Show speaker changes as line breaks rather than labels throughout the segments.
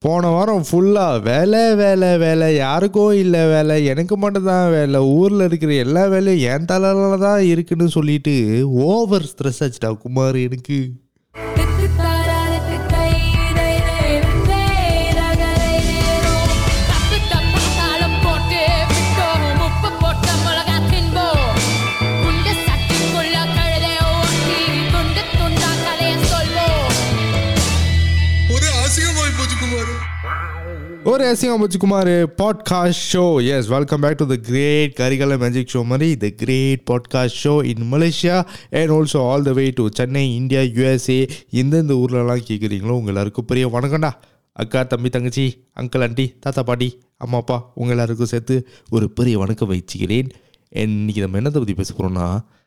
போன வாரம் ஃபுல்லாக வேலை வேலை வேலை யாருக்கும் இல்லை வேலை எனக்கு மட்டும்தான் வேலை ஊரில் இருக்கிற எல்லா வேலையும் என் தலையில தான் இருக்குன்னு சொல்லிட்டு ஓவர் ஸ்ட்ரெஸ் ஆச்சுடா குமார் எனக்கு
திக்கு தாராருக்கு கை தை தை தை ரகரை நேரோ தப்பு தப்பா தாளம் போட்டு விட்டோம் உப்பு போட்ட மிளகா தின்போம் குண்டு சட்டிக்குள்ள கழுதை ஓட்டி குண்டு துண்டா கதைய சொல்வோம்
ஒரே அசிங்கமாய் போச்சு குமார்
ஒரு அசிங்கம் வச்சு Kumar podcast show yes welcome back to the great கரிகல மேஜிக் ஷோ மாதிரி the great podcast show in Malaysia and also all the way to Chennai India USA எந்தெந்த ஊர்லலாம் கேட்குறீங்களோ உங்க எல்லாருக்கும் பெரிய வணக்கம்டா அக்கா தம்பி தங்கச்சி அங்கிள் ஆண்டி தாத்தா பாட்டி அம்மா அப்பா உங்கள் எல்லாருக்கும் சேர்த்து ஒரு பெரிய வணக்கம் வச்சுக்கிறேன் இன்னைக்கு நம்ம என்னத்தை பற்றி பேச போகிறோம்னா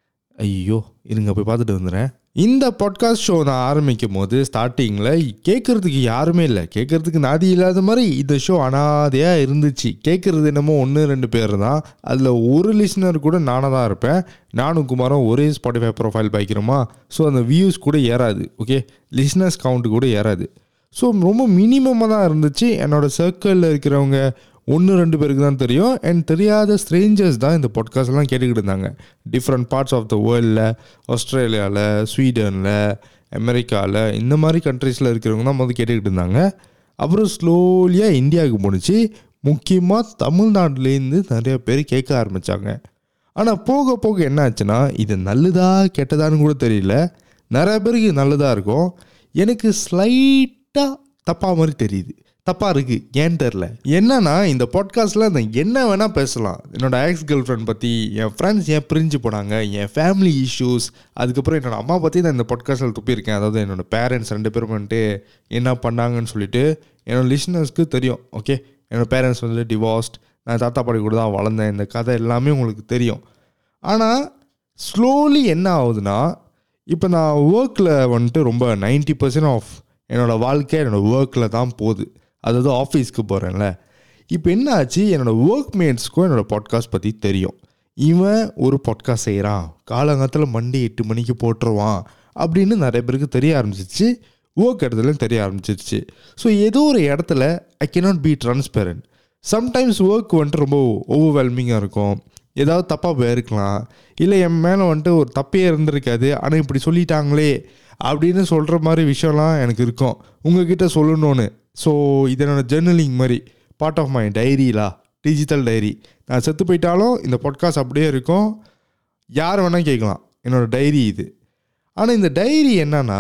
ஐயோ இருங்க போய் பார்த்துட்டு வந்துடுறேன் இந்த பாட்காஸ்ட் ஷோ நான் ஆரம்பிக்கும் போது ஸ்டார்டிங்கில் கேட்குறதுக்கு யாருமே இல்லை கேட்குறதுக்கு நாதி இல்லாத மாதிரி இந்த ஷோ அனாதையாக இருந்துச்சு கேட்குறது என்னமோ ஒன்று ரெண்டு பேர் தான் அதில் ஒரு லிஸ்னர் கூட நானாக தான் இருப்பேன் நானும் குமாரும் ஒரே ஸ்பாட்டிஃபை ப்ரொஃபைல் பாய்க்கிறோமா ஸோ அந்த வியூஸ் கூட ஏறாது ஓகே லிஸ்னர்ஸ் கவுண்ட் கூட ஏறாது ஸோ ரொம்ப மினிமமாக தான் இருந்துச்சு என்னோட சர்க்கிளில் இருக்கிறவங்க ஒன்று ரெண்டு பேருக்கு தான் தெரியும் அண்ட் தெரியாத ஸ்ட்ரேஞ்சர்ஸ் தான் இந்த பாட்காஸ்ட்லாம் கேட்டுக்கிட்டு இருந்தாங்க டிஃப்ரெண்ட் பார்ட்ஸ் ஆஃப் த வேர்ல்டில் ஆஸ்திரேலியாவில் ஸ்வீடனில் அமெரிக்காவில் இந்த மாதிரி கண்ட்ரீஸில் இருக்கிறவங்க தான் முதல் கேட்டுக்கிட்டு இருந்தாங்க அப்புறம் ஸ்லோலியாக இந்தியாவுக்கு போணுச்சு முக்கியமாக தமிழ்நாட்டிலேருந்து நிறைய பேர் கேட்க ஆரம்பித்தாங்க ஆனால் போக போக என்ன ஆச்சுன்னா இது நல்லதா கெட்டதான்னு கூட தெரியல நிறைய பேருக்கு நல்லதாக இருக்கும் எனக்கு ஸ்லைட்டாக தப்பாக மாதிரி தெரியுது தப்பாக இருக்குது ஏன்னு தெரில என்னன்னா இந்த பாட்காஸ்ட்டில் நான் என்ன வேணால் பேசலாம் என்னோட எக்ஸ் கேர்ள் ஃப்ரெண்ட் பற்றி என் ஃப்ரெண்ட்ஸ் ஏன் பிரிஞ்சு போனாங்க என் ஃபேமிலி இஷ்யூஸ் அதுக்கப்புறம் என்னோட அம்மா பற்றி நான் இந்த பாட்காஸ்ட்டில் துப்பியிருக்கேன் அதாவது என்னோட பேரண்ட்ஸ் ரெண்டு பேரும் வந்துட்டு என்ன பண்ணாங்கன்னு சொல்லிட்டு என்னோட லிஷ்னர்ஸ்க்கு தெரியும் ஓகே என்னோட பேரண்ட்ஸ் வந்து டிவோர்ஸ்ட் நான் தாத்தா பாட்டி கூட தான் வளர்ந்தேன் இந்த கதை எல்லாமே உங்களுக்கு தெரியும் ஆனால் ஸ்லோலி என்ன ஆகுதுன்னா இப்போ நான் ஒர்க்கில் வந்துட்டு ரொம்ப 90% பர்சன்ட் ஆஃப் என்னோடய வாழ்க்கை என்னோடய ஒர்க்கில் தான் போகுது அதாவது ஆஃபீஸ்க்கு போகிறேன்ல இப்போ என்ன ஆச்சு என்னோடய ஒர்க் மேட்ஸ்க்கும் என்னோடய பாட்காஸ்ட் பற்றி தெரியும் இவன் ஒரு பாட்காஸ்ட் செய்கிறான் காலங்காலத்தில் மண்டே எட்டு மணிக்கு போட்டுருவான் அப்படின்னு நிறைய பேருக்கு தெரிய ஆரம்பிச்சிச்சு ஒர்க் இடத்துலையும் தெரிய ஆரம்பிச்சிருச்சு ஸோ ஏதோ ஒரு இடத்துல I cannot be transparent sometimes work வந்துட்டு ரொம்ப ஓவர்வெல்மிங்காக இருக்கும் ஏதாவது தப்பாக போயிருக்கலாம் இல்லை என் மேலே வந்துட்டு ஒரு தப்பே இருந்திருக்காது ஆனால் இப்படி சொல்லிட்டாங்களே அப்படின்னு சொல்கிற மாதிரி விஷயம்லாம் எனக்கு இருக்கும் உங்ககிட்ட சொல்லணும்னு ஸோ இது என்னோட ஜேர்னலிங் மாதிரி பார்ட் ஆஃப் மை டைரிலா டிஜிட்டல் டைரி நான் செத்து போயிட்டாலும் இந்த பாட்காஸ்ட் அப்படியே இருக்கும் யார் வேணால் கேட்கலாம் என்னோட டைரி இது ஆனால் இந்த டைரி என்னன்னா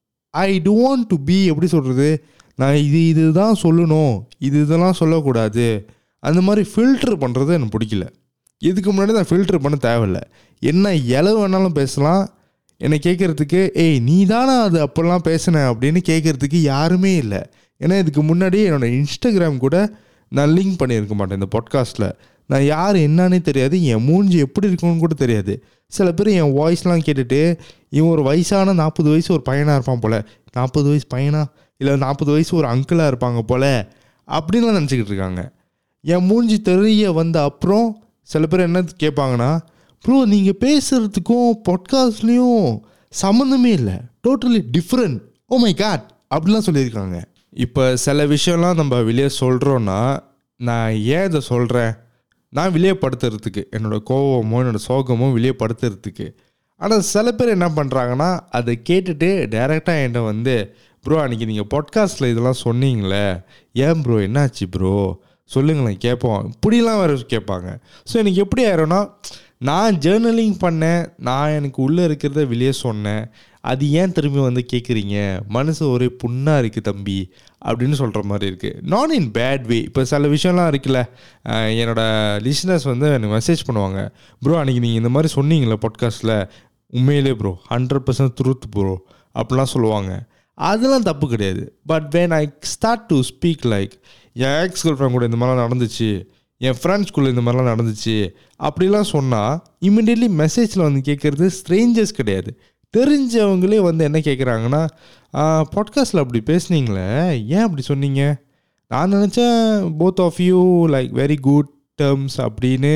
ஐ டோன்ட் டு பி எப்படி சொல்கிறது நான் இது இதுதான் சொல்லணும் இது இதெல்லாம் சொல்லக்கூடாது அந்த மாதிரி ஃபில்டர் பண்ணுறது எனக்கு பிடிக்கல இதுக்கு முன்னாடி நான் ஃபில்டர் பண்ண தேவையில்ல என்ன எளவு வேணாலும் பேசலாம் என்னை கேட்குறதுக்கு ஏய் நீ தானே அது அப்போல்லாம் பேசின அப்படின்னு கேட்குறதுக்கு யாருமே இல்லை ஏன்னா இதுக்கு முன்னாடி என்னோட இன்ஸ்டாகிராம் கூட நான் லிங்க் பண்ணியிருக்க மாட்டேன் இந்த பாட்காஸ்ட்டில் நான் யார் என்னன்னே தெரியாது என் மூஞ்சி எப்படி இருக்கும்னு கூட தெரியாது சில பேர் என் வாய்ஸ்லாம் கேட்டுட்டு இவன் ஒரு வயசான நாற்பது வயசு ஒரு பையனாக இருப்பான் போல் நாற்பது வயசு பையனா இல்லை நாற்பது வயசு ஒரு அங்கிளாக இருப்பாங்க போல் அப்படின்லாம் நினச்சிக்கிட்டு இருக்காங்க என் மூஞ்சி தெரிய வந்த அப்புறம் சில பேர் என்ன கேட்பாங்கன்னா ப்ரோ நீங்கள் பேசுகிறதுக்கும் பாட்காஸ்ட்லேயும் சம்மந்தமே இல்லை totally different oh my God அப்படிலாம் சொல்லியிருக்காங்க இப்போ சில விஷயம்லாம் நம்ம வெளியே சொல்கிறோன்னா நான் ஏன் இதை சொல்கிறேன் நான் வெளியப்படுத்துறதுக்கு என்னோட கோவமோ என்னோட சோகமோ வெளியப்படுத்துறதுக்கு ஆனால் சில பேர் என்ன பண்ணுறாங்கன்னா அதை கேட்டுட்டு டைரெக்டாக என்கிட்ட வந்து ப்ரோ அன்றைக்கி நீங்கள் பாட்காஸ்ட்டில் இதெல்லாம் சொன்னீங்களே ஏன் ப்ரோ என்னாச்சு ப்ரோ சொல்லுங்களேன் கேட்போம் இப்படிலாம் வேறு கேட்பாங்க ஸோ எனக்கு எப்படி ஆயிரும்னா நான் ஜேர்னலிங் பண்ணேன் நான் எனக்கு உள்ளே இருக்கிறத வெளியே சொன்னேன் அது ஏன் திரும்பி வந்து கேட்குறீங்க மனசு ஒரே புண்ணாக இருக்குது தம்பி அப்படின்னு சொல்கிற மாதிரி இருக்குது நான் இன் பேட் வே இப்போ சில விஷயம்லாம் இருக்குல்ல அஹ் என்னோட லிஸ்னர்ஸ் வந்து எனக்கு மெசேஜ் பண்ணுவாங்க ப்ரோ அன்றைக்கி நீங்கள் இந்த மாதிரி சொன்னீங்களே பாட்காஸ்ட்டில் உண்மையிலே bro hundred percent truth bro அப்படிலாம் சொல்லுவாங்க அதெல்லாம் தப்பு கிடையாது but when I start to speak like என் எக்ஸ் கேர்ள் ஃப்ரெண்ட் கூட இந்த மாதிரிலாம் நடந்துச்சு என் ஃப்ரெண்ட்ஸ்குள்ளே இந்த மாதிரிலாம் நடந்துச்சு அப்படிலாம் சொன்னால் இமிடியட்லி மெசேஜில் வந்து கேட்குறது ஸ்ட்ரேஞ்சர்ஸ் கிடையாது தெரிஞ்சவங்களே வந்து என்ன கேட்குறாங்கன்னா பாட்காஸ்ட்டில் அப்படி பேசுனீங்களே ஏன் அப்படி சொன்னீங்க நான் நினச்சேன் both of you like very good terms அப்படின்னு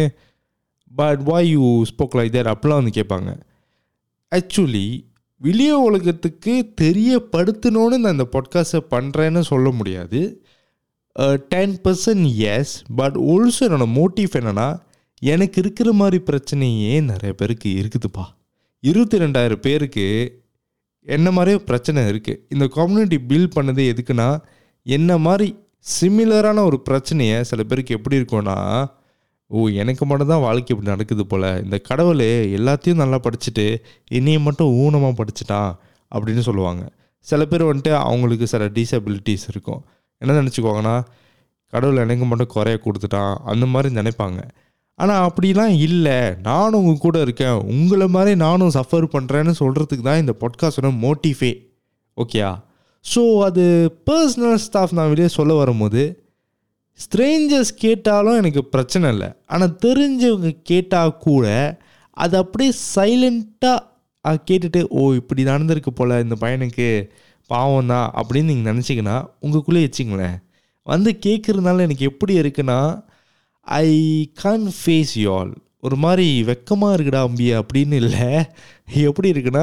but why you spoke like that அப்படிலாம் வந்து கேட்பாங்க ஆக்சுவலி வெளிய உலகத்துக்கு தெரியப்படுத்தணும்னு நான் இந்த பாட்காஸ்ட்டை பண்ணுறேன்னு சொல்ல முடியாது ten percent yes but also என்னோட மோட்டிவ் என்னென்னா எனக்கு இருக்கிற மாதிரி பிரச்சனையே நிறைய பேருக்கு இருக்குதுப்பா இருபத்தி ரெண்டாயிரம் பேருக்கு என்ன மாதிரியே பிரச்சனை இருக்குது இந்த கம்யூனிட்டி பில்ட் பண்ணது எதுக்குன்னா என்ன மாதிரி சிமிலரான ஒரு பிரச்சனையை சில பேருக்கு எப்படி இருக்கும்னா ஓ எனக்கு மட்டும் தான் வாழ்க்கை இப்படி நடக்குது போல் இந்த கடவுள் எல்லாத்தையும் நல்லா படிச்சுட்டு என்னையை மட்டும் ஊனமாக படிச்சுட்டான் அப்படின்னு சொல்லுவாங்க சில பேர் வந்துட்டு அவங்களுக்கு சில டிசபிலிட்டிஸ் இருக்கும் என்ன நினச்சிக்குவாங்கன்னா கடவுள் எனக்கு மட்டும் குறைய கொடுத்துட்டான் அந்த மாதிரி நினைப்பாங்க ஆனால் அப்படிலாம் இல்லை நானும் உங்கள் கூட இருக்கேன் உங்களை மாதிரி நானும் சஃபர் பண்ணுறேன்னு சொல்கிறதுக்கு தான் இந்த பாட்காஸ்டோட மோட்டிஃபே ஓகேயா ஸோ அது பர்சனல் ஸ்டாஃப் நான் வெளியே சொல்ல வரும்போது ஸ்ட்ரேஞ்சர்ஸ் கேட்டாலும் எனக்கு பிரச்சனை இல்லை ஆனால் தெரிஞ்சவங்க கேட்டால் கூட அது அப்படியே சைலண்ட்டாக கேட்டுட்டு ஓ இப்படி நடந்திருக்கு போல் இந்த பையனுக்கு பாவம் தான் அப்படின்னு நீங்கள் நினச்சிங்கன்னா உங்களுக்குள்ளே வச்சிங்களேன் வந்து கேட்குறதுனால எனக்கு எப்படி இருக்குன்னா I can face you all ஒரு மாதிரி வெக்கமாக இருக்குடா அம்பி அப்படின்னு இல்லை எப்படி இருக்குன்னா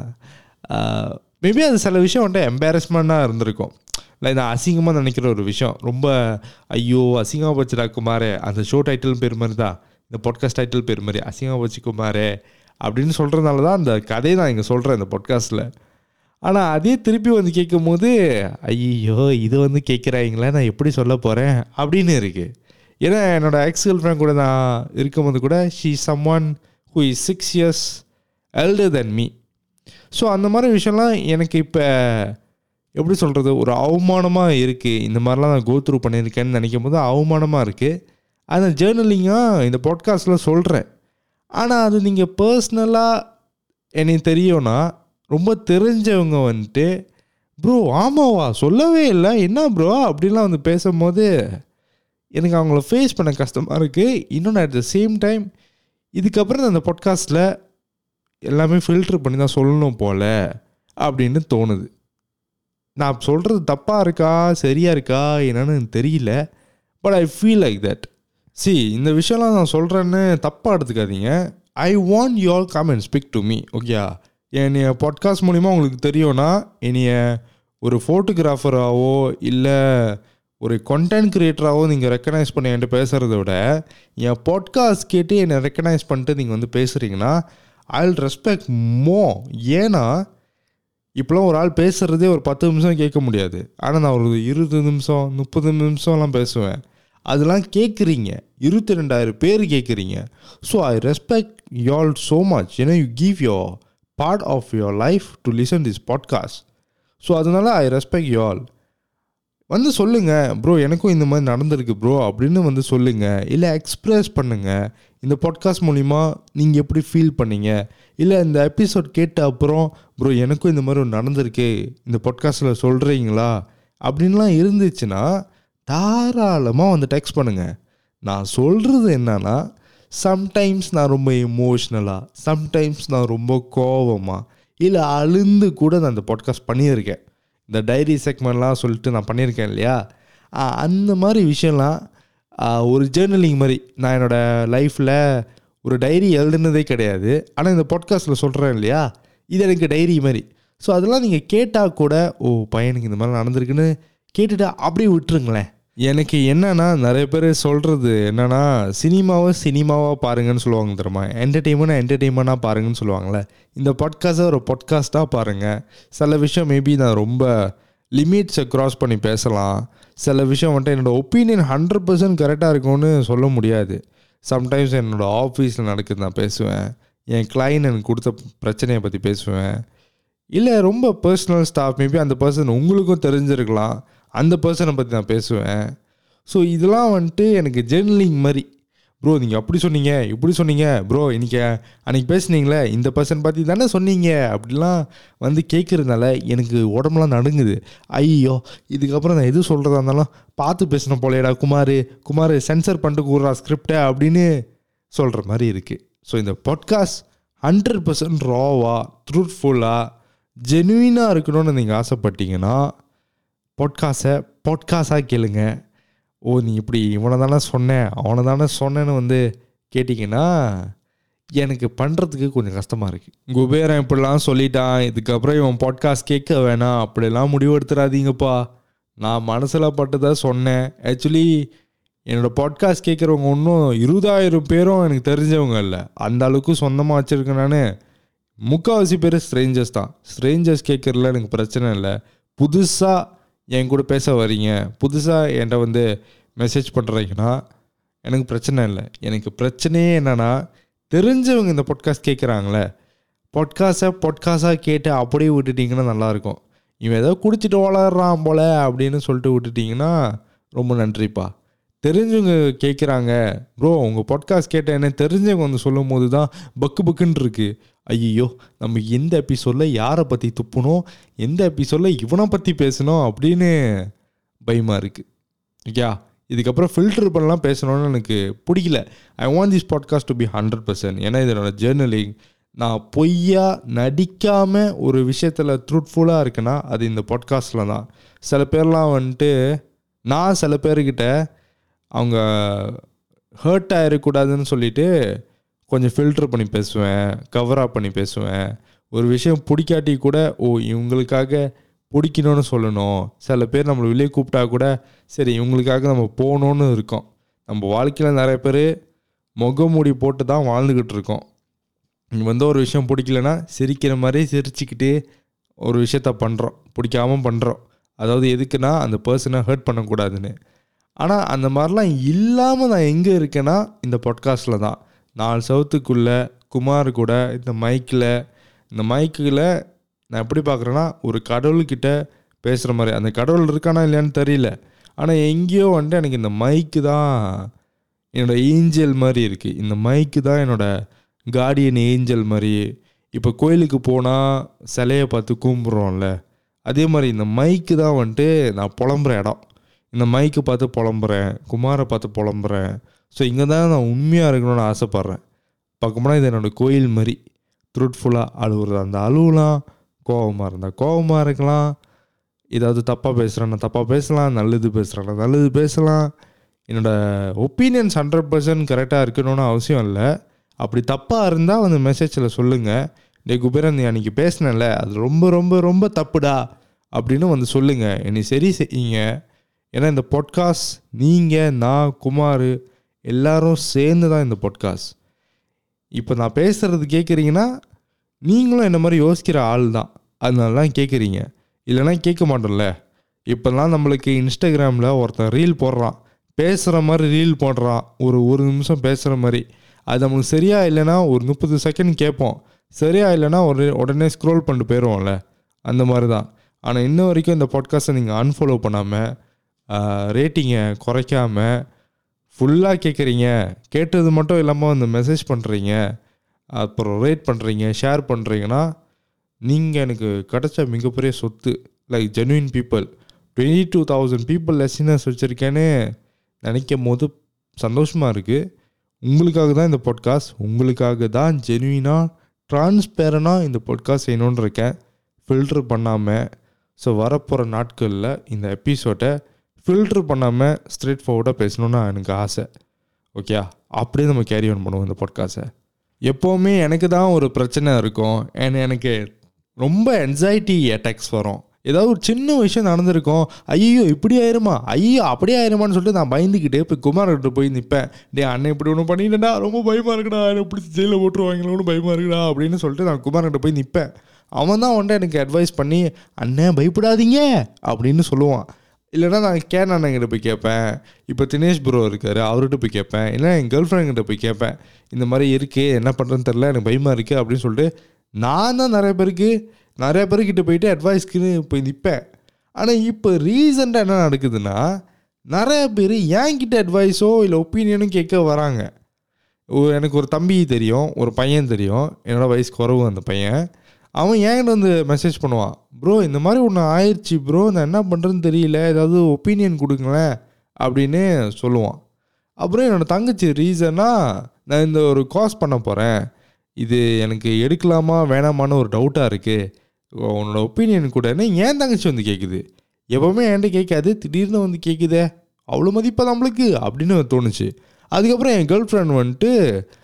மேபி அது சில விஷயம் வந்துட்டு எம்பாரஸ்மெண்ட்டாக இருந்திருக்கும் இல்லை நான் அசிங்கமாக நினைக்கிற ஒரு விஷயம் ரொம்ப ஐயோ அசிங்கமாக வச்சுடா குமாரே அந்த ஷோ டைட்டில் பேர் மாதிரி தான் இந்த பாட்காஸ்ட் டைட்டில் பேர் மாதிரி அசிங்கமாக வச்சு குமாரே அப்படின்னு சொல்கிறதுனால தான் அந்த கதையை நான் இங்கே சொல்கிறேன் இந்த பாட்காஸ்ட்டில் ஆனால் அதே திருப்பி வந்து கேட்கும் போது ஐயோ இது வந்து கேட்குறாங்களே நான் எப்படி சொல்ல போகிறேன் அப்படின்னு இருக்குது ஏன்னா என்னோடய எக்ஸ் கேர்ள் ஃப்ரெண்ட் கூட நான் இருக்கும்போது கூட she someone who is six years elder than me so அந்த மாதிரி விஷயம்லாம் எனக்கு இப்போ எப்படி சொல்கிறது ஒரு அவமானமாக இருக்குது இந்த மாதிரிலாம் நான் கோத்ரூ பண்ணியிருக்கேன்னு நினைக்கும் போது அவமானமாக இருக்குது அந்த ஜேர்னலிங்காக இந்த பாட்காஸ்ட்டில் சொல்கிறேன் ஆனால் அது நீங்கள் பர்சனலாக எனக்கு தெரியும்னா ரொம்ப தெரிஞ்சவங்க வந்துட்டு ப்ரோ ஆமாவா சொல்லவே இல்லை என்ன ப்ரோ அப்படிலாம் வந்து பேசும்போது எனக்கு அவங்கள ஃபேஸ் பண்ண கஷ்டமாக இருக்குது இன்னொன்று அட் த சேம் டைம் இதுக்கப்புறம் அந்த பாட்காஸ்ட்டில் எல்லாமே ஃபில்ட்ரு பண்ணி தான் சொல்லணும் போல் அப்படின்னு தோணுது நான் சொல்கிறது தப்பாக இருக்கா சரியாக இருக்கா என்னன்னு எனக்கு தெரியல but I feel like that சி இந்த விஷயம்லாம் நான் சொல்கிறேன்னு தப்பாக எடுத்துக்காதீங்க I want you all come and speak to me ஓகேயா என்னைய பாட்காஸ்ட் மூலிமா உங்களுக்கு தெரியும்னா என்னைய ஒரு ஃபோட்டோகிராஃபராகவோ இல்லை ஒரு கண்டென்ட் க்ரியேட்டராகவோ நீங்கள் ரெக்கனைஸ் பண்ணி என்கிட்ட பேசுகிறத விட என் பாட்காஸ்ட் கேட்டு என்னை ரெக்கனைஸ் பண்ணிட்டு நீங்கள் வந்து பேசுகிறீங்கன்னா ஐ வில் ரெஸ்பெக்ட் மோ ஏன்னா இப்போலாம் ஒரு ஆள் பேசுகிறதே ஒரு பத்து நிமிஷம் கேட்க முடியாது ஆனால் நான் ஒரு இருபது நிமிஷம் முப்பது நிமிஷம்லாம் பேசுவேன் அதெல்லாம் கேட்குறீங்க இருபத்தி ரெண்டாயிரம் பேர் கேட்குறீங்க so I respect you so much ஏன்னா you give your part of your life to listen this podcast so அதனால் ஐ ரெஸ்பெக்ட் யூ ஆல் வந்து சொல்லுங்கள் ப்ரோ எனக்கும் இந்த மாதிரி நடந்திருக்கு ப்ரோ அப்படின்னு வந்து சொல்லுங்கள் இல்லை எக்ஸ்ப்ரெஸ் பண்ணுங்கள் இந்த பாட்காஸ்ட் மூலிமா நீங்கள் எப்படி ஃபீல் பண்ணீங்க இல்லை இந்த எபிசோட் கேட்ட அப்புறம் ப்ரோ எனக்கும் இந்த மாதிரி ஒன்று நடந்திருக்கு இந்த பாட்காஸ்ட்டில் சொல்கிறீங்களா அப்படின்லாம் இருந்துச்சுன்னா தாராளமாக வந்து டெக்ஸ்ட் பண்ணுங்கள் நான் சொல்கிறது என்னன்னா சம்டைம்ஸ் நான் ரொம்ப எமோஷ்னலாக சம்டைம்ஸ் நான் ரொம்ப கோவமாக இல்லை அழுந்து கூட நான் இந்த பாட்காஸ்ட் பண்ணியிருக்கேன் இந்த டைரி செக்மெண்ட்லாம் சொல்லிட்டு நான் பண்ணியிருக்கேன் இல்லையா ஆ, அந்த மாதிரி விஷயம்லாம் ஆ, ஒரு ஜேர்னலிங் மாதிரி நான் என்னோடய லைஃப்பில் ஒரு டைரி எழுதுனதே கிடையாது ஆனால் இந்த பாட்காஸ்ட்டில் சொல்கிறேன் இல்லையா இது எனக்கு டைரி மாதிரி ஸோ அதெல்லாம் நீங்கள் கேட்டால் கூட ஓ பையனுக்கு இந்த மாதிரி நடந்திருக்குன்னு கேட்டுட்டு அப்படியே விட்டுருங்களேன் எனக்கு என்னன்னா நிறைய பேர் சொல்கிறது என்னன்னா சினிமாவை சினிமாவாக பாருங்கன்னு சொல்லுவாங்க தெரியுமா என்டர்டெயின்மெண்ட் என்டர்டெயின்மெண்ட்டாக பாருங்கன்னு சொல்லுவாங்கள்ல இந்த பாட்காஸ்ட்டை ஒரு பாட்காஸ்ட்டாக பாருங்கள் சில விஷயம் மேபி நான் ரொம்ப லிமிட்ஸை க்ராஸ் பண்ணி பேசலாம் சில விஷயம் வந்துட்டு என்னோடய ஒப்பீனியன் ஹண்ட்ரட் பர்சன்ட் கரெக்டாக இருக்கும்னு சொல்ல முடியாது சம்டைம்ஸ் என்னோடய ஆஃபீஸில் நடக்குது நான் பேசுவேன் என் கிளைண்ட் எனக்கு கொடுத்த பிரச்சனையை பற்றி பேசுவேன் இல்லை ரொம்ப பர்சனல் ஸ்டாஃப் மேபி அந்த பர்சன் உங்களுக்கும் தெரிஞ்சிருக்கலாம் அந்த பர்சனை பற்றி நான் பேசுவேன் ஸோ இதெல்லாம் வந்துட்டு எனக்கு ஜெர்னலிங் மாதிரி ப்ரோ நீங்கள் அப்படி சொன்னீங்க இப்படி சொன்னீங்க ப்ரோ இன்னைக்கு அன்றைக்கி பேசுனீங்களே இந்த பர்சன் பற்றி தானே சொன்னீங்க அப்படிலாம் வந்து கேட்குறதுனால எனக்கு உடம்புலாம் நடுங்குது ஐயோ இதுக்கப்புறம் நான் எது சொல்கிறதா இருந்தாலும் பார்த்து பேசணும் போலேடா குமார் குமார் சென்சர் பண்ணிட்டு கூடுறா ஸ்கிரிப்டை அப்படின்னு சொல்கிற மாதிரி இருக்குது ஸோ இந்த பாட்காஸ்ட் ஹண்ட்ரட் பர்சன்ட் ராவாக ட்ரூத்ஃபுல்லாக ஜெனுவினாக இருக்கணும்னு நீங்கள் ஆசைப்பட்டீங்கன்னா பாட்காஸ்ட்டை பாட்காஸ்டாக கேளுங்க ஓ நீ இப்படி இவனை தானே சொன்னேன் அவனை தானே சொன்னேன்னு வந்து கேட்டிங்கன்னா எனக்கு பண்ணுறதுக்கு கொஞ்சம் கஷ்டமாக இருக்குது குபேரன் இப்படிலாம் சொல்லிட்டான் இதுக்கப்புறம் இவன் பாட்காஸ்ட் கேட்க வேணாம் அப்படிலாம் முடிவு எடுத்துடாதீங்கப்பா நான் மனசில் பட்டதை சொன்னேன் ஆக்சுவலி என்னோடய பாட்காஸ்ட் கேட்குறவங்க இன்னும் இருபதாயிரம் பேரும் எனக்கு தெரிஞ்சவங்க இல்லை அந்த அளவுக்கு சொந்தமாக வச்சுருக்கேன் நான் முக்கால்வாசி பேர் ஸ்ட்ரேஞ்சர்ஸ் தான் ஸ்ட்ரேஞ்சர்ஸ் கேட்குறதுல எனக்கு பிரச்சனை இல்லை புதுசாக என் கூட பேச வரீங்க புதுசாக என்கிட்ட வந்து மெசேஜ் பண்ணுறீங்கன்னா எனக்கு பிரச்சனை இல்லை எனக்கு பிரச்சனையே என்னென்னா தெரிஞ்சவங்க இந்த பாட்காஸ்ட் கேட்குறாங்களே பாட்காஸ்ட்டை பாட்காஸ்டாக கேட்டு அப்படியே விட்டுட்டிங்கன்னா நல்லாயிருக்கும் இவன் ஏதோ குடிச்சிட்டு வளர்றான் போல அப்படின்னு சொல்லிட்டு விட்டுட்டிங்கன்னா ரொம்ப நன்றிப்பா தெரிஞ்சவங்க கேட்குறாங்க ப்ரோ உங்கள் பாட்காஸ்ட் கேட்ட என்ன தெரிஞ்சவங்க வந்து சொல்லும் போது தான் பக்கு பக்குன்னு இருக்கு ஐயோ நம்ம எந்த எபிசோடில் யாரை பற்றி துப்பணும் எந்த எபிசோடில் இவனை பற்றி பேசணும் அப்படின்னு பயமாக இருக்குது ஓகே இதுக்கப்புறம் ஃபில்டர் பண்ணலாம் பேசணும்னு எனக்கு பிடிக்கல I want this podcast to be hundred percent ஏன்னா இது என்னோட ஜேர்னலிங் நான் பொய்யா நடிக்காமல் ஒரு விஷயத்தில் ட்ரூத்ஃபுல்லாக இருக்குன்னா அது இந்த பாட்காஸ்ட்டில் தான் சில பேர்லாம் வந்துட்டு நான் சில பேர்கிட்ட அவங்க ஹர்ட் ஆகிடக்கூடாதுன்னு சொல்லிட்டு கொஞ்சம் ஃபில்டர் பண்ணி பேசுவேன் கவர் அப் பண்ணி பேசுவேன் ஒரு விஷயம் பிடிக்காட்டி கூட ஓ இவங்களுக்காக பிடிக்கணும்னு சொல்லணும் சில பேர் நம்மளை வெளியே கூப்பிட்டா கூட சரி இவங்களுக்காக நம்ம போகணுன்னு இருக்கோம் நம்ம வாழ்க்கையில் நிறைய பேர் முகமூடி போட்டு தான் வாழ்ந்துக்கிட்டு இருக்கோம் இங்கே வந்து ஒரு விஷயம் பிடிக்கலனா சிரிக்கிற மாதிரி சிரிச்சுக்கிட்டு ஒரு விஷயத்த பண்ணுறோம் பிடிக்காம பண்ணுறோம் அதாவது எதுக்குன்னா அந்த பர்சனை ஹர்ட் பண்ணக்கூடாதுன்னு ஆனால் அந்த மாதிரிலாம் இல்லாமல் நான் எங்கே இருக்கேன்னா இந்த பாட்காஸ்ட்டில் தான் நாலு சவுத்துக்குள்ளே குமார் கூட இந்த மைக்கில் இந்த மைக்கில் நான் எப்படி பார்க்குறேன்னா ஒரு கடவுள்கிட்ட பேசுகிற மாதிரி அந்த கடவுள் இருக்கானா இல்லையான்னு தெரியல ஆனால் எங்கேயோ வந்துட்டு எனக்கு இந்த மைக்கு தான் என்னோட ஏஞ்சல் மாதிரி இருக்குது இந்த மைக்கு தான் என்னோட கார்டியன் ஏஞ்சல் மாதிரி இப்போ கோயிலுக்கு போனால் சிலையை பார்த்து கும்பிட்றோம்ல அதே மாதிரி இந்த மைக்கு தான் வந்துட்டு நான் புலம்புற இடம் இந்த மைக்கு பார்த்து புலம்புறேன் குமாரை பார்த்து புலம்புறேன் ஸோ இங்கே தான் நான் உண்மையாக இருக்கணும்னு ஆசைப்பட்றேன் பார்க்கணும்னா இது என்னோடய கோயில் மாதிரி ட்ரூத்ஃபுல்லாக அழுவுறது அந்த அழுவலாம் கோவமாக இருந்தால் கோவமாக இருக்கலாம் ஏதாவது தப்பாக பேசுகிறேன்னா தப்பாக பேசலாம் நல்லது பேசுகிறேன்னா நல்லது பேசலாம் என்னோடய ஒப்பீனியன்ஸ் ஹண்ட்ரட் பர்சன்ட் கரெக்டாக இருக்கணும்னு அவசியம் இல்லை அப்படி தப்பாக இருந்தால் வந்து மெசேஜில் சொல்லுங்கள் டே குபேரன் நீ அன்றைக்கி பேசினேன்ல அது ரொம்ப ரொம்ப ரொம்ப தப்புடா அப்படின்னு வந்து சொல்லுங்கள் என்னை சரி செய்யுங்க ஏன்னா இந்த பாட்காஸ்ட் நீங்கள் நான் குமார் எல்லாரும் சேர்ந்து தான் இந்த பாட்காஸ்ட் இப்போ நான் பேசுகிறது கேட்குறீங்கன்னா நீங்களும் என்ன மாதிரி யோசிக்கிற ஆள் தான் அதனால தான் கேட்குறீங்க இல்லைன்னா கேட்க மாட்டோம்ல இப்போல்லாம் நம்மளுக்கு இன்ஸ்டாகிராமில் ஒருத்தன் ரீல் போடுறான் பேசுகிற மாதிரி ரீல் போடுறான் ஒரு ஒரு நிமிஷம் பேசுகிற மாதிரி அது நம்மளுக்கு சரியா இல்லைன்னா ஒரு முப்பது செகண்ட் கேட்போம் சரியா இல்லைன்னா ஒரு உடனே ஸ்க்ரோல் பண்ணிட்டு போயிடுவோம்ல அந்த மாதிரி தான் ஆனால் இன்ன வரைக்கும் இந்த பாட்காஸ்ட்டை நீங்கள் அன்ஃபாலோ பண்ணாமல் ரேட்டிங்கை குறைக்காம ஃபுல்லாக கேட்குறீங்க கேட்டது மட்டும் இல்லாமல் வந்து மெசேஜ் பண்ணுறீங்க அப்புறம் ரேட் பண்ணுறீங்க ஷேர் பண்ணுறீங்கன்னா நீங்கள் எனக்கு கிடைச்ச மிகப்பெரிய சொத்து like genuine people twenty two thousand people listeners வச்சுருக்கேன்னு நினைக்கும் போது சந்தோஷமாக இருக்குது உங்களுக்காக தான் இந்த பாட்காஸ்ட் உங்களுக்காக தான் ஜென்வினாக ட்ரான்ஸ்பேரனாக இந்த பாட்காஸ்ட் செய்யணுன்னு இருக்கேன் ஃபில்டர் பண்ணாமல் ஸோ வரப்போகிற நாட்களில் இந்த எபிசோடை ஃபில்டர் பண்ணாமல் ஸ்ட்ரெயிட் ஃபார்வர்டாக பேசணுன்னு எனக்கு ஆசை ஓகே அப்படியே நம்ம கேரி ஆன் பண்ணுவோம் இந்த பாட்காஸ்ட்டை எப்போவுமே எனக்கு தான் ஒரு பிரச்சனை இருக்கும் and எனக்கு ரொம்ப என்சைட்டி அட்டாக்ஸ் வரும் ஏதாவது ஒரு சின்ன விஷயம் நடந்திருக்கும் ஐயோ இப்படி ஆயிருமா ஐயோ அப்படியே ஆயிருமான்னு சொல்லிட்டு நான் பயந்துக்கிட்டே போய் குமார்கிட்ட போய் நிற்பேன் டே அண்ணன் இப்படி ஒன்று பண்ணிட்டேன்டா ரொம்ப பயமாக இருக்குடா என்னை பிடிச்சி ஜெயிலில் போட்டுருவாங்களோன்னு பயமாக இருக்குடா அப்படின்னு சொல்லிட்டு நான் குமார்கிட்ட போய் நிற்பேன் அவன் தான் வந்துட்டு எனக்கு அட்வைஸ் பண்ணி அண்ணன் பயப்படாதீங்க அப்படின்னு சொல்லுவான் இல்லைன்னா நான் கேன் அண்ணங்கிட்ட போய் கேட்பேன் இப்போ தினேஷ் ப்ரோ இருக்கார் அவர்கிட்ட போய் கேட்பேன் இல்லை என் கேர்ள் ஃப்ரெண்ட்கிட்ட போய் கேட்பேன் இந்த மாதிரி இருக்கு என்ன பண்ணுறேன்னு தெரில எனக்கு பயமாக இருக்குது அப்படின்னு சொல்லிட்டு நான் தான் நிறைய பேருக்கு நிறைய பேர்கிட்ட போயிட்டு அட்வைஸ்க்குன்னு போய் நிற்பேன் ஆனால் இப்போ ரீசெண்டாக என்ன நடக்குதுன்னா நிறைய பேர் என்கிட்ட அட்வைஸோ இல்லை ஒப்பீனியனும் கேட்க வராங்க ஒரு- எனக்கு ஒரு தம்பி தெரியும் ஒரு பையன் தெரியும் என்னோட வயசு குறவு அந்த பையன் அவன் என்கிட்ட வந்து மெசேஜ் பண்ணுவான் ப்ரோ இந்த மாதிரி ஒன்று ஆயிடுச்சு ப்ரோ நான் என்ன பண்ணுறேன்னு தெரியல ஏதாவது ஒப்பீனியன் கொடுங்களேன் அப்படின்னு சொல்லுவான் அப்புறம் என்னோட தங்கச்சி ரீசனாக நான் இந்த ஒரு காஸ் பண்ண போகிறேன் இது எனக்கு எடுக்கலாமா வேணாமான்னு ஒரு டவுட்டாக இருக்குது உன்னோட ஒப்பீனியன் கூடன்னு ஏன் தங்கச்சி வந்து கேட்குது எப்போவுமே என்கிட்ட கேட்காது திடீர்னு வந்து கேட்குதே அவ்வளோ மதிப்பா நம்மளுக்கு அப்படின்னு தோணுச்சு அதுக்கப்புறம் என் கேர்ள் ஃப்ரெண்ட் வந்துட்டு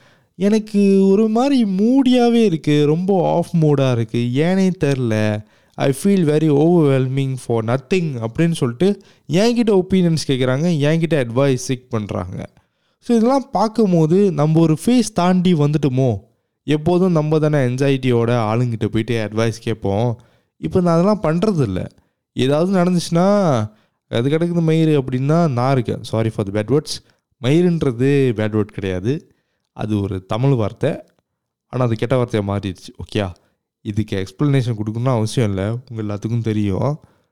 எனக்கு ஒரு மாதிரி மூடியாகவே இருக்குது ரொம்ப ஆஃப் மூடாக இருக்குது ஏனே தெரில I feel very overwhelming for nothing அப்படின்னு சொல்லிட்டு என்கிட்ட ஒப்பீனியன்ஸ் கேட்குறாங்க என்கிட்ட அட்வைஸ் சிக் பண்ணுறாங்க ஸோ இதெல்லாம் பார்க்கும்போது நம்ம ஒரு ஃபேஸ் தாண்டி வந்துட்டோமோ எப்போதும் நம்ம தானே என்சைட்டியோட ஆளுங்கிட்ட போயிட்டு அட்வைஸ் கேட்போம் இப்போ நான் அதெல்லாம் பண்ணுறது இல்லை ஏதாவது நடந்துச்சுன்னா அது கிடக்குது மயிறு அப்படின்னா நான் இருக்கேன் sorry for the bad words மயிருன்றது பேட் வேர்ட் கிடையாது அது ஒரு தமிழ் வார்த்தை ஆனால் அது கெட்ட வார்த்தையாக மாறிடுச்சு ஓகேயா இதுக்கு எக்ஸ்ப்ளனேஷன் கொடுக்கணும்னு அவசியம் இல்லை உங்கள் எல்லாத்துக்கும் தெரியும்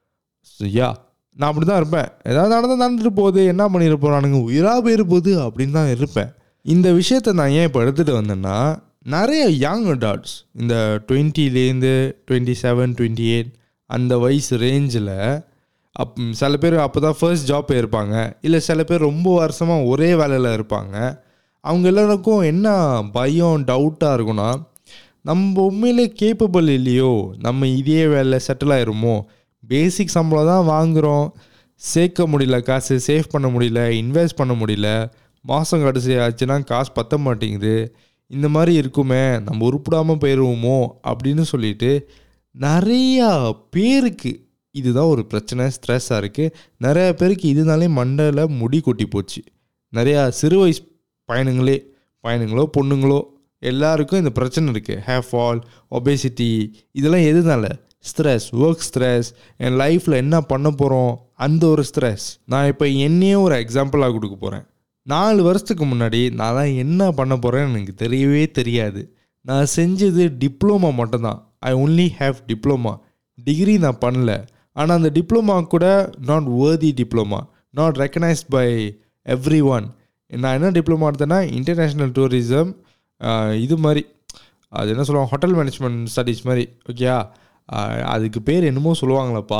யா நான் அப்படி தான் இருப்பேன் ஏதாவது நடந்தால் நடந்துட்டு போகுது என்ன பண்ணிட போகிறானுங்க உயிராக போயிரு போகுது அப்படின்னு தான் இருப்பேன் இந்த விஷயத்தை நான் ஏன் இப்போ எடுத்துகிட்டு வந்தேன்னா நிறைய யங் அடால்ட்ஸ் இந்த டுவெண்ட்டிலேருந்து டுவெண்ட்டி செவன் டுவெண்ட்டி எயிட் அந்த வயசு ரேஞ்சில் அப் சில பேர் அப்போ தான் ஃபர்ஸ்ட் ஜாப் போயிருப்பாங்க இல்லை சில பேர் ரொம்ப வருஷமாக ஒரே வேலையில் இருப்பாங்க அவங்க எல்லாருக்கும் என்ன பயம் டவுட்டாக இருக்கும்னா நம்ம உண்மையிலே கேப்பபிள் இல்லையோ நம்ம இதே வேலை செட்டில் ஆயிருமோ பேசிக் சம்பளம் தான் வாங்குகிறோம் சேர்க்க முடியல காசு சேவ் பண்ண முடியல இன்வெஸ்ட் பண்ண முடியல மாதம் கடைசி ஆச்சுன்னா காசு பத்த மாட்டேங்குது இந்த மாதிரி இருக்குமே நம்ம உருப்பிடாமல் போயிடுவோமோ அப்படின்னு சொல்லிட்டு நிறையா பேருக்கு இதுதான் ஒரு பிரச்சனை ஸ்ட்ரெஸ்ஸாக இருக்குது நிறையா பேருக்கு இதனாலே மண்டையில் முடி கொட்டி போச்சு நிறையா சிறு வயசு பையனுங்களே பையனுங்களோ பொண்ணுங்களோ எல்லாருக்கும் இந்த பிரச்சனை இருக்குது ஹேர் ஃபால் ஒபேசிட்டி இதெல்லாம் எதுனால ஸ்ட்ரெஸ் ஒர்க் ஸ்ட்ரெஸ் என் லைஃப்பில் என்ன பண்ண போகிறோம் அந்த ஒரு ஸ்ட்ரெஸ் நான் இப்போ என்னையே ஒரு எக்ஸாம்பிளாக கொடுக்க போகிறேன் நாலு வருஷத்துக்கு முன்னாடி நான் தான் என்ன பண்ண போகிறேன்னு எனக்கு தெரியவே தெரியாது நான் செஞ்சது டிப்ளமா மட்டும்தான் I only have diploma degree நான் பண்ணல ஆனால் அந்த டிப்ளமா கூட not worthy diploma not recognised by everyone நான் என்ன டிப்ளமா எடுத்தேன்னா இன்டர்நேஷ்னல் டூரிசம் இது மாதிரி அது என்ன சொல்லுவாங்க ஹோட்டல் மேனேஜ்மெண்ட் ஸ்டடீஸ் மாதிரி ஓகேயா அதுக்கு பேர் என்னமோ சொல்லுவாங்களப்பா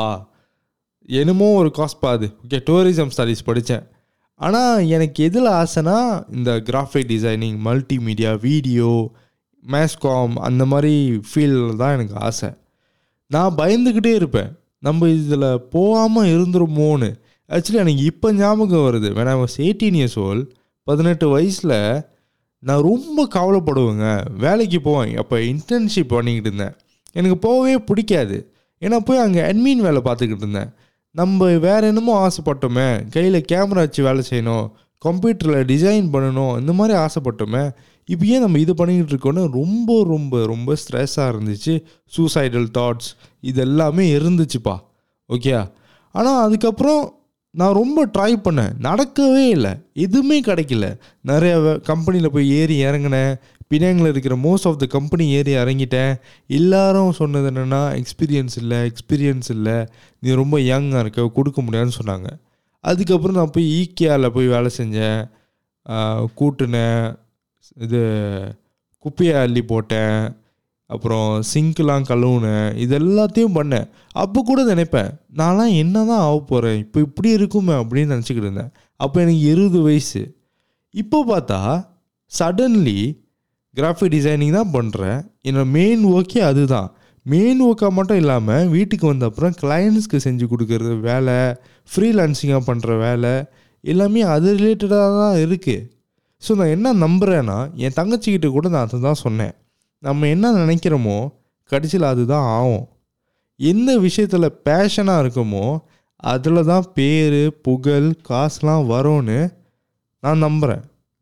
என்னமோ ஒரு காஸ்ட் பாது ஓகே டூரிசம் ஸ்டடீஸ் படித்தேன் ஆனால் எனக்கு எதில் ஆசைனா இந்த graphic designing multimedia video mass comm அந்த மாதிரி ஃபீல்டில் தான் எனக்கு ஆசை நான் பயந்துக்கிட்டே இருப்பேன் நம்ம இதில் போகாமல் இருந்துருமோன்னு ஆக்சுவலி எனக்கு இப்போ ஞாபகம் வருது வேணா வாஸ் எயிட்டீன் இயர்ஸ் ஓல் பதினெட்டு வயசில் நான் ரொம்ப கவலைப்படுவேங்க வேலைக்கு போவேன் அப்போ இன்டர்ன்ஷிப் பண்ணிக்கிட்டு இருந்தேன் எனக்கு போகவே பிடிக்காது ஏன்னா போய் அங்கே அட்மின் வேலை பார்த்துக்கிட்டு இருந்தேன் நம்ம வேற என்னமோ ஆசைப்பட்டோமே கையில் கேமரா வச்சு வேலை செய்யணும் கம்ப்யூட்டரில் டிசைன் பண்ணணும் இந்த மாதிரி ஆசைப்பட்டோமே இப்போ ஏன் நம்ம இது பண்ணிக்கிட்டு இருக்கோன்னு ரொம்ப ரொம்ப ரொம்ப ஸ்ட்ரெஸ்ஸாக இருந்துச்சு சூசைடல் தாட்ஸ் இது எல்லாமே இருந்துச்சுப்பா ஓகே ஆனால் அதுக்கப்புறம் நான் ரொம்ப ட்ரை பண்ணேன் நடக்கவே இல்லை எதுவுமே கிடைக்கல நிறைய கம்பெனியில் போய் ஏறி இறங்கினேன் பின்னாங்கில் இருக்கிற மோஸ்ட் ஆஃப் த கம்பெனி ஏறி இறங்கிட்டேன் எல்லாரும் சொன்னது என்னென்னா எக்ஸ்பீரியன்ஸ் இல்லை எக்ஸ்பீரியன்ஸ் இல்லை நீ ரொம்ப யங்காக இருக்க கொடுக்க முடியாதுன்னு சொன்னாங்க அதுக்கப்புறம் நான் போய் ஈக்கியாவில் போய் வேலை செஞ்சேன் ஆஹ் கூட்டுனேன் இது குப்பையை அள்ளி போட்டேன் அப்புறம் சிங்க்லாம் கழுவுனேன் இது எல்லாத்தையும் பண்ணேன் அப்போ கூட நினைப்பேன் நான்லாம் என்ன தான் ஆக போகிறேன் இப்போ இப்படி இருக்குமே அப்படின்னு நினச்சிக்கிட்டு இருந்தேன் அப்போ எனக்கு இருபது வயசு இப்போ பார்த்தா சடன்லி கிராஃபிக் டிசைனிங் தான் பண்ணுறேன் என்னோட மெயின் ஒர்க்கே அதுதான் மெயின் ஒர்க்காக மட்டும் இல்லாமல் வீட்டுக்கு வந்த அப்புறம் கிளையண்ட்ஸ்க்கு செஞ்சு கொடுக்கறது வேலை ஃப்ரீலான்சிங்காக பண்ணுற வேலை எல்லாமே அது ரிலேட்டடாக தான் இருக்குது ஸோ நான் என்ன நம்புகிறேன்னா என் தங்கச்சிக்கிட்ட கூட நான் அதை தான் சொன்னேன் நம்ம என்ன நினைக்கிறோமோ கடைசியில் அதுதான் ஆகும் எந்த விஷயத்தில் பேஷனாக இருக்குமோ அதில் தான் பேர் புகழ் காசுலாம் வரும்னு நான் நம்புகிறேன்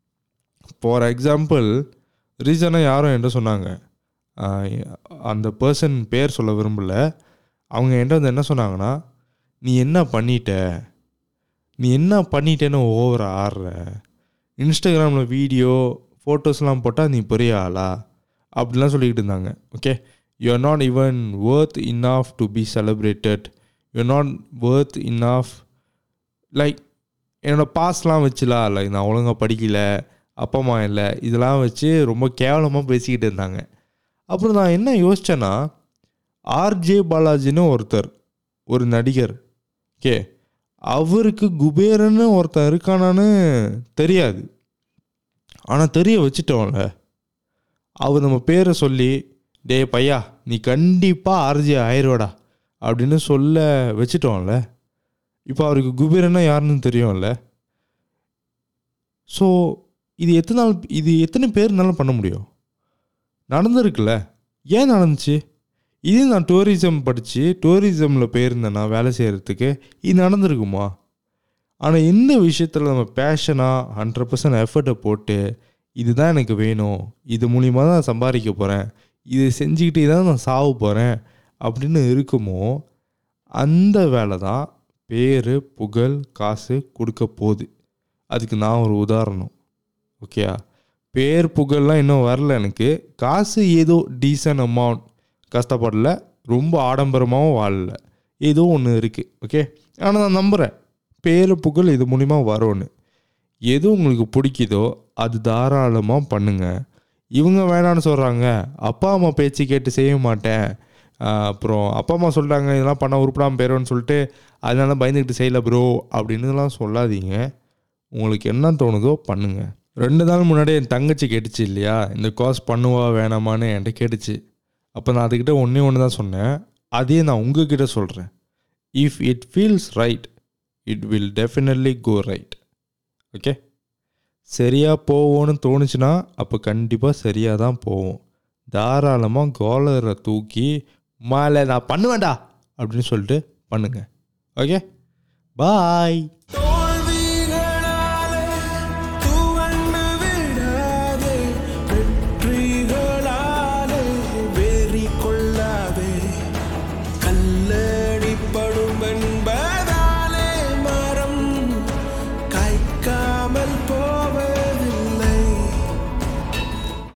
ஃபார் எக்ஸாம்பிள் ரீசனாக யாரும் என்கிட்ட சொன்னாங்க ஆஹ் அந்த பர்சன் பேர் சொல்ல விரும்பல அவங்க என்கிட்ட வந்து என்ன சொன்னாங்கன்னா நீ என்ன பண்ணிட்ட நீ என்ன பண்ணிட்டேன்னு ஓவர ஆடுற இன்ஸ்டாகிராமில் வீடியோ ஃபோட்டோஸ்லாம் போட்டால் நீ பெரிய ஆளா அப்படிலாம் சொல்லிக்கிட்டு இருந்தாங்க okay you are not even worth enough to be celebrated you are not worth enough like என்னோடய பாஸ்லாம் வச்சுலாம் லைக் நான் ஒழுங்காக படிக்கல அப்பா அம்மா இல்லை இதெல்லாம் வச்சு ரொம்ப கேவலமாக பேசிக்கிட்டு இருந்தாங்க அப்புறம் நான் என்ன யோசித்தேன்னா ஆர்ஜே பாலாஜின்னு ஒருத்தர் ஒரு நடிகர் ஓகே அவருக்கு குபேரன்னு ஒருத்தன் இருக்கானான்னு தெரியாது ஆனால் தெரிய வச்சுட்டோம்ல அவர் நம்ம பேரை சொல்லி டேய் பையா நீ கண்டிப்பாக ஆர்ஜே ஆயிரோடா அப்படின்னு சொல்ல வச்சுட்டோம்ல இப்போ அவருக்கு குபேரன்னா யாருன்னு தெரியும்ல ஸோ இது எத்தனை நாள் இது எத்தனை பேர்னால பண்ண முடியும் நடந்திருக்குல்ல ஏன் நடந்துச்சு இதே நான் டூரிசம் படித்து டூரிசமில் போயிருந்தேன்னா வேலை செய்கிறதுக்கு இது நடந்திருக்குமா ஆனால் இந்த விஷயத்தில் நம்ம பேஷனாக ஹண்ட்ரட் பர்சன்ட் எஃபர்ட்டை போட்டு இதுதான் எனக்கு வேணும் இது மூலிமா தான் நான் சம்பாதிக்க போகிறேன் இதை செஞ்சுக்கிட்டே தான் நான் சாவ போகிறேன் அப்படின்னு இருக்குமோ அந்த வேலை தான் பேர் புகழ் காசு கொடுக்க போகுது அதுக்கு நான் ஒரு உதாரணம் ஓகேயா பேர் புகழ்லாம் இன்னும் வரல எனக்கு காசு ஏதோ டீசன்ட் அமௌண்ட் கஷ்டப்படல ரொம்ப ஆடம்பரமாகவும் வாழல ஏதோ ஒன்று இருக்குது ஓகே ஆனால் நான் நம்புகிறேன் பேர் புகழ் இது மூலிமா வரும்னு எது உங்களுக்கு பிடிக்குதோ அது தாராளமாக பண்ணுங்க இவங்க வேணான்னு சொல்கிறாங்க அப்பா அம்மா பேச்சு கேட்டு செய்ய மாட்டேன் ஆஹ் அப்புறம் அப்பா அம்மா சொல்லிட்டாங்க இதெல்லாம் பண்ண உருப்படாமல் போயிடும்னு சொல்லிட்டு அதனால பயந்துக்கிட்டு செய்யல ப்ரோ அப்படின்னுலாம் சொல்லாதீங்க உங்களுக்கு என்ன தோணுதோ பண்ணுங்க ரெண்டு நாள் முன்னாடி என் தங்கச்சி கேட்டுச்சு இல்லையா இந்த கோர்ஸ் பண்ணுவா வேணாமான்னு என்கிட்ட கேட்டுச்சு அப்போ நான் அதுக்கிட்ட ஒன்றே ஒன்று தான் சொன்னேன் அதே நான் உங்ககிட்ட சொல்கிறேன் if it feels right it will definitely go right okay சரியாக போவோன்னு தோணுச்சுன்னா அப்போ கண்டிப்பாக சரியாக தான் போவோம் தாராளமாக கோலரை தூக்கி மேலே நான் பண்ணுவேன்டா அப்படின்னு சொல்லிட்டு பண்ணுங்க ஓகே பாய்